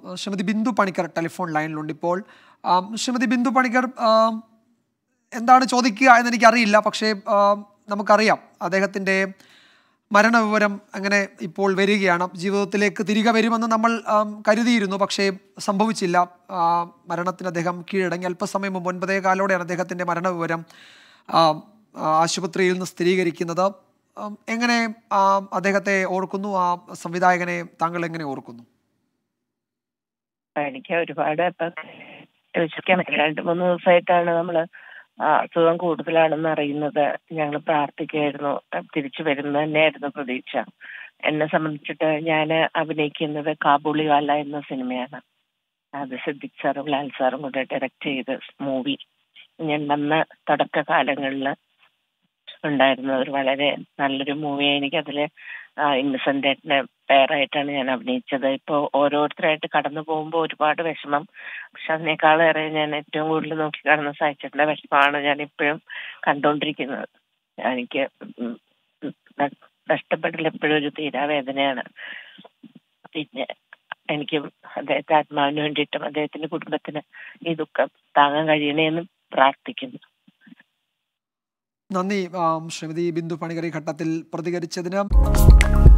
Shrimati Bindu Panicker telephone ലൈനിലുണ്ട് ഇപ്പോൾ ആം, ശ്രീമതി ബിന്ദു പണിക്കർ ആം, എന്താണ് ചോദിക്കുക എന്ന് എനിക്കറിയില്ല പക്ഷേ ആം, നമുക്കറിയാം അദ്ദേഹത്തിൻ്റെ മരണവിവരം അങ്ങനെ ഇപ്പോൾ വരികയാണ് ജീവിതത്തിലേക്ക് തിരികെ വരുമെന്ന് നമ്മൾ ആം, കരുതിയിരുന്നു പക്ഷേ സംഭവിച്ചില്ല ആ, മരണത്തിന് അദ്ദേഹം കീഴടങ്ങി അല്പസമയം മുമ്പ് ഒൻപതേ കാലോടെയാണ് അദ്ദേഹത്തിൻ്റെ മരണവിവരം ആം, ആ, ആശുപത്രിയിൽ നിന്ന് സ്ഥിരീകരിക്കുന്നത് ആം, എങ്ങനെ ആം, അദ്ദേഹത്തെ ഓർക്കുന്നു ആ സംവിധായകനെ താങ്കൾ എങ്ങനെ ഓർക്കുന്നു എനിക്ക് ഒരുപാട് ഇപ്പം വിശ്വസിക്കാൻ പറ്റില്ല രണ്ട് മൂന്ന് ദിവസമായിട്ടാണ് നമ്മള് ആ, അസുഖം കൂടുതലാണെന്ന് അറിയുന്നത് ഞങ്ങൾ പ്രാർത്ഥിക്കുകയായിരുന്നു തിരിച്ചു വരുന്ന തന്നെയായിരുന്നു പ്രതീക്ഷ എന്നെ സംബന്ധിച്ചിട്ട് ഞാൻ അഭിനയിക്കുന്നത് കാബൂളിവാല എന്ന സിനിമയാണ് അത് സിദ്ദിഖ് സാറും ലാൽ സാറും കൂടെ ഡയറക്റ്റ് ചെയ്ത മൂവി ഞാൻ വന്ന തുടക്ക കാലങ്ങളിൽ ഉണ്ടായിരുന്ന ഒരു വളരെ നല്ലൊരു മൂവി എനിക്കതില് ഇന്നസെന്റ് ഏട്ടനെ പേരായിട്ടാണ് ഞാൻ അഭിനയിച്ചത് ഇപ്പൊ ഓരോരുത്തരായിട്ട് കടന്നു പോകുമ്പോൾ ഒരുപാട് വിഷമം പക്ഷെ അതിനേക്കാളേറെ ഞാൻ ഏറ്റവും കൂടുതൽ നോക്കി കാണുന്ന സായിച്ചേട്ടന്റെ വിഷമമാണ് ഞാൻ ഇപ്പോഴും കണ്ടുകൊണ്ടിരിക്കുന്നത് എനിക്ക് ഉം ഉം ന- നഷ്ടപ്പെടൽ എപ്പോഴും ഒരു തീരാവേദനയാണ് പിന്നെ എനിക്ക് അദ്ദേഹത്തെ ആത്മാവിന് വേണ്ടിയിട്ടും അദ്ദേഹത്തിന്റെ കുടുംബത്തിന് ഈ ദുഃഖം താങ്ങാൻ കഴിയണേന്നും പ്രാർത്ഥിക്കുന്നു നന്ദി ആം, ശ്രീമതി ബിന്ദു പണിക്കർ ഈ ഘട്ടത്തിൽ പ്രതികരിച്ചതിന്